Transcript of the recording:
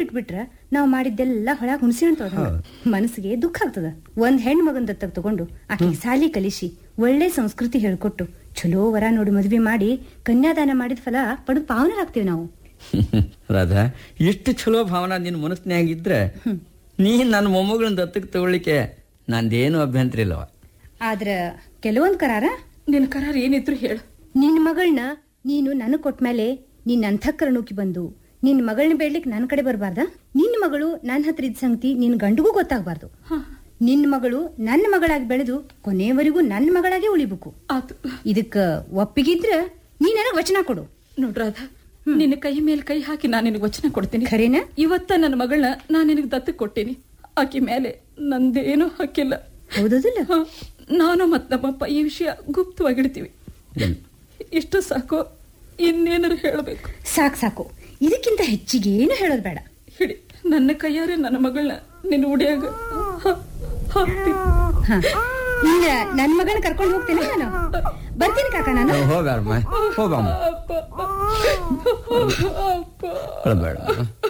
ಇಟ್ಬಿಟ್ರ ನಾವ್ ಮಾಡಿದ್ದೆಲ್ಲ ಹೊಳಗ್ ಹುಣಸಿ ಹಣ್ಣ್ ತೊಳ್ದಂಗ ಮನಸ್ಸಿಗೆ ದುಃಖ ಆಗ್ತದ ಒಂದ್ ಹೆಣ್ ಮಗನ್ ದತ್ತಕ್ ತಗೊಂಡು ಆಕೆಗೆ ಸಾಲಿ ಕಲಿಸಿ ಒಳ್ಳೆ ಸಂಸ್ಕೃತಿ ಹೇಳ್ಕೊಟ್ಟು ಚಲೋ ವರ ನೋಡಿ ಮದ್ವೆ ಮಾಡಿ ಕನ್ಯಾದಾನ ಮಾಡಿದ ಫಲ ಪಡೆದು ಪಾವನರಾಗ್ತೀವಿ ನಾವು ರಾಧಾ ಇಷ್ಟು ಚಲೋ ಭಾವನಾ ನಿನ್ನ ಮನಸ್ಸಿನಾಗಿದ್ರೆ ನೀ ನನ್ನ ಮೊಮ್ಮಗಳನ್ನ ದತ್ತಕ್ಕೆ ತಗೊಳ್ಳಿಕ್ಕೆ ನಂದೇನು ಅಭ್ಯಂತರ ಇಲ್ಲವ ಆದ್ರ ಕೆಲವೊಂದ್ ಕರಾರ ನಿನ್ ಕರಾರ್ ಏನಿದ್ರು ಹೇಳು ನಿನ್ ಮಗಳನ್ನ ನೀನು ನನಗ್ ಕೊಟ್ಮೇಲೆ ನಿನ್ ಅಂತಃಕರಣಕ್ಕೆ ಬಂದು ನಿನ್ ಮಗಳನ್ನ ಬೇಡ್ಲಿಕ್ ನನ್ ಕಡೆ ಬರಬಾರ್ದ ನಿನ್ ಮಗಳು ನನ್ ಹತ್ರ ಇದ್ ಸಂಗತಿ ನಿನ್ ಗಂಡಗೂ ಗೊತ್ತಾಗ್ಬಾರ್ದು ನಿನ್ ಮಗಳು ನನ್ನ ಮಗಳಾಗಿ ಬೆಳೆದು ಕೊನೆಯವರೆಗೂ ನನ್ನ ಮಗಳಾಗೆ ಉಳಿಬೇಕು ಆತು ಇದಕ್ಕ ಒಪ್ಪಿಗಿದ್ರ ನೀ ನನಗ್ ವಚನ ಕೊಡು ನೋಡ್ರಾಧ ನಿನ್ನ ಕೈ ಮೇಲೆ ಕೈ ಹಾಕಿ ನಾನು ನಿನಗೆ ವಚನ ಕೊಡ್ತೀನಿ ಖರೇನ ಇವತ್ತ ನನ್ನ ಮಗಳನ್ನ ನಾನು ನಿನಗೆ ದತ್ತಕ್ಕೆ ಕೊಟ್ಟೀನಿ ಆಕಿ ಮೇಲೆ ನಂದೇನು ಹಕ್ಕಿಲ್ಲ ಹೌದದಿಲ್ಲ ಹ, ನಾನು ಮತ್ ನಮ್ಮಪ್ಪ ಈ ವಿಷಯ ಗುಪ್ತವಾಗಿಡ್ತೀವಿ ಇಷ್ಟು ಸಾಕು ಇನ್ನೇನಾರು ಹೇಳಬೇಕು ಸಾಕ್ ಸಾಕು ಇದಕ್ಕಿಂತ ಹೆಚ್ಚಿಗೆ ಏನು ಹೇಳೋದ್ ಬೇಡ ಹಿಡಿ ನನ್ನ ಕೈಯಾರೆ ನನ್ನ ಮಗಳನ್ನ ನಿನ್ನ ಉಡಿಯಾಗ ಹ- ಹಾಕ್ತೀನಿ ಹ ಇನ್ನ ನನ್ ಮಗಳನ್ನ ಕರ್ಕೊಂಡು ಹೋಗ್ತೇನೆ ನಾನು ಬರ್ತೀನಿ ಕಾಕ ನಾನು ಹೋಗಾರಮ್ಮ ಹೋಗಮ್ಮ ಅಪ್ಪ ಅಪ್ಪ ಅಳಬೇಡ